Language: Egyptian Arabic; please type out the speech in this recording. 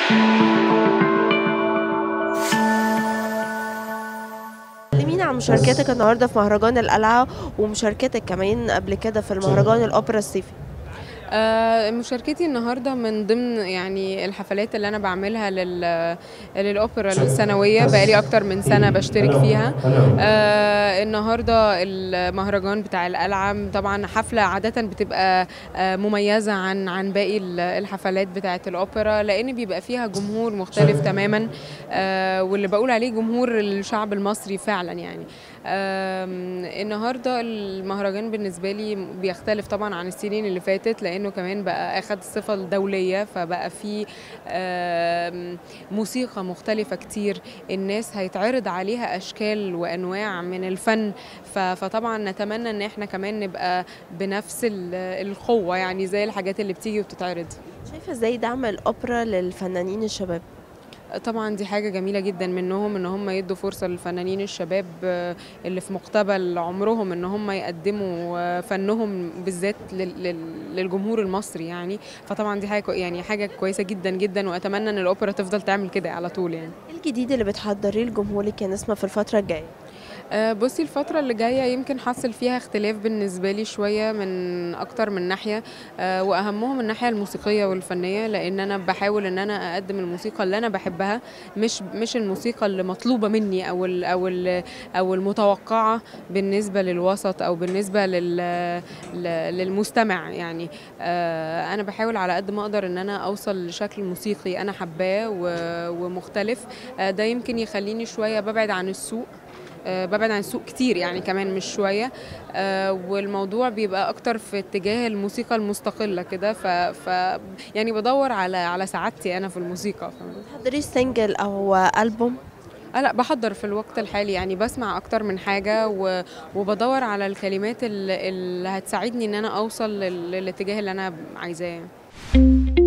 كلمينا عن مشاركتك النهارده في مهرجان القلعة ومشاركتك كمان قبل كده في المهرجان الأوبرا الصيفي آه، مشاركتي النهارده من ضمن يعني الحفلات اللي انا بعملها لل للاوبرا السنويه بقالي اكتر من سنه بشترك فيها آه، النهارده المهرجان بتاع القلعه طبعا حفله عاده بتبقى آه، مميزه عن عن باقي ال- الحفلات بتاعه الاوبرا لان بيبقى فيها جمهور مختلف تماما آه، واللي بقول عليه جمهور الشعب المصري فعلا يعني آم، النهارده المهرجان بالنسبه لي بيختلف طبعا عن السنين اللي فاتت لانه كمان بقى اخد الصفه الدوليه فبقى في آم، موسيقى مختلفه كتير الناس هيتعرض عليها اشكال وانواع من الفن ف- فطبعا نتمنى ان احنا كمان نبقى بنفس ال- القوه يعني زي الحاجات اللي بتيجي وبتتعرض شايفة ازاي دعم الأوبرا للفنانين الشباب طبعا دي حاجة جميلة جدا منهم ان هم يدوا فرصة للفنانين الشباب آه، اللي في مقتبل عمرهم ان هم يقدموا آه، فنهم بالذات لل- لل- للجمهور المصري يعني فطبعا دي حاجة كو- يعني حاجة كويسة جدا جدا واتمنى ان الاوبرا تفضل تعمل كده على طول يعني ايه الجديد اللي بتحضريه لجمهورك يا نسمة في الفترة الجاية آه، بصي الفترة اللي جاية يمكن حصل فيها اختلاف بالنسبة لي شوية من أكتر من ناحية آه، وأهمهم الناحية الموسيقية والفنية لأن أنا بحاول إن أنا أقدم الموسيقى اللي أنا بحبها مش مش الموسيقى اللي مطلوبة مني أو ال أو ال أو المتوقعة بالنسبة للوسط أو بالنسبة لل ل- للمستمع يعني آه، أنا بحاول على قد ما أقدر إن أنا أوصل لشكل موسيقي أنا حباه و- ومختلف آه، ده يمكن يخليني شوية ببعد عن السوق آه، ببعد عن السوق كتير يعني كمان مش شوية آه، والموضوع بيبقى أكتر في اتجاه الموسيقى المستقلة كده ف, ف يعني بدور على على سعادتي أنا في الموسيقى فاهمة؟ بتحضري سنجل أو ألبوم آه لا بحضر في الوقت الحالي يعني بسمع أكتر من حاجة و... وبدور على الكلمات اللي, اللي هتساعدني إن أنا أوصل لل... للاتجاه اللي أنا عايزاه